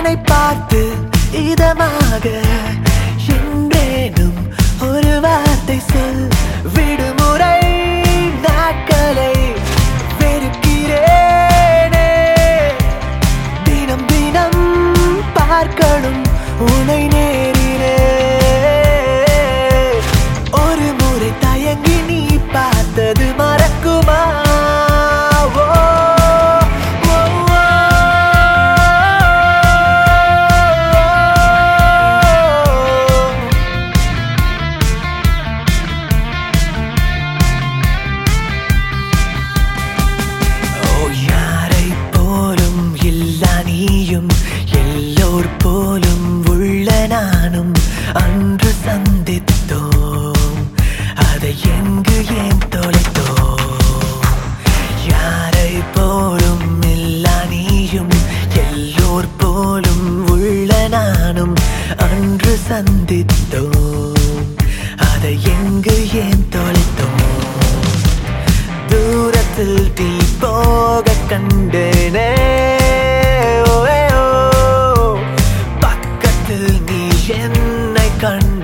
உன்னை பார்த்து இதமாக என்றேனும் ஒரு வார்த்தை சொல் விடுமுறை நாட்களை வெறுக்கிறேனே தினம் தினம் பார்க்கணும் உனை நேரிலே ஒரு முறை தயங்கி நீ பார்த்தது மறக்குமா ஓ, ஓ, ஓ. ஓ யாரை போலும் இல்லா நீயும் எல்லோர் போலும் உள்ள நானும் அன்று சந்தித்தோம் அதை எங்கு ஏன் தொலைத்தோம் யாரை போலும் இல்லா நீயும் எல்லோர் போலும் உள்ள நானும் அன்று சந்தித்தோம் அதை எங்கு ஏன் தொலைத்தோம் தூரத்தில் தீ போக கண்டேனே ஓ, ஏ, ஓ. பக்கத்தில் நீ என்னை கண்ட